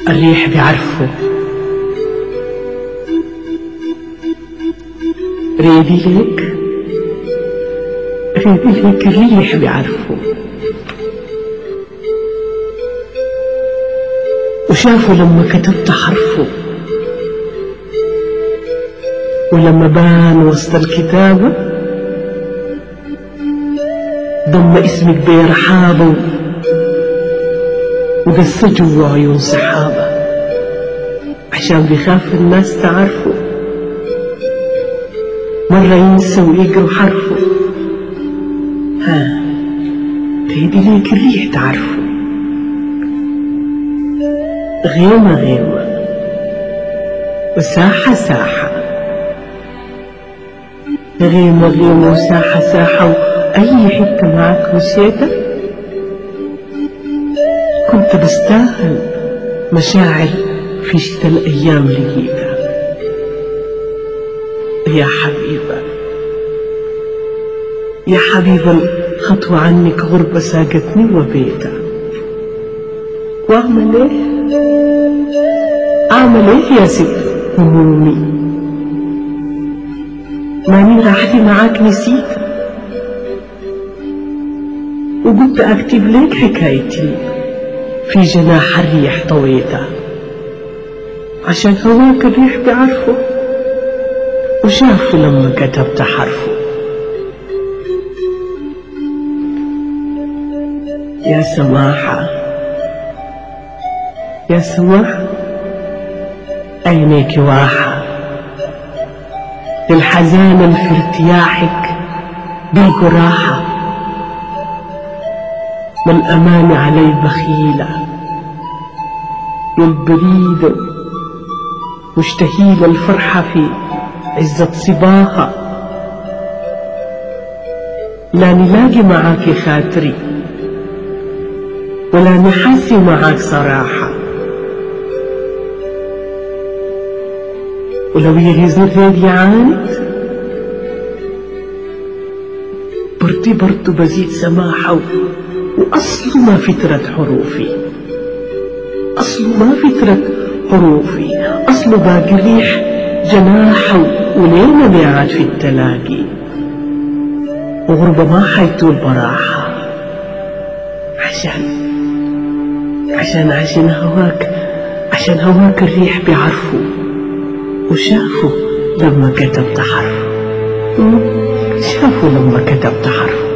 الريح بيعرفه ريدي لك ريدي لك الريح بيعرفه وشافوا لما كتبت حرفه ولما بان وسط الكتابة ضم اسمك برحابه وقص جوا عيون سحابة عشان بيخاف الناس تعرفه مرة ينسى ويقروا حرفه ها تهدي ليك الريح تعرفه غيمة غيمة وساحة ساحة غيمة غيمة وساحة ساحة وأي حتة معك مشيتها كنت بستاهل مشاعر في شتى الأيام لقيتها يا حبيبة يا حبيبة خطوة عنك غربة ساقتني وبيتها وأعمل إيه؟ أعمل إيه يا ست همومي ماني راحتي معاك نسيتها وقلت أكتب لك حكايتي في جناح الريح طويتها عشان هواك الريح بعرفه وشافه لما كتبت حرفه يا سماحة يا سماحة عينيك واحة الحزان اللي في ارتياحك بيجوا راحة ما الأمانة علي بخيلة والبريدة مشتهيلة الفرحة في عزة صباها لا نلاقي معاك خاطري ولا نحاسي معاك صراحة ولو يغيظني الريد يعاند برضي برضو بزيد سماحة وأصله ما فترة حروفي أصله ما فترة حروفي أصله باقي ريح جناحه ولينا بيعاد في التلاقي وغربة ما حيطول براحة عشان عشان عشان هواك عشان هواك الريح بيعرفوا وشافوا لما كتبت حرف شافوا لما كتبت حرف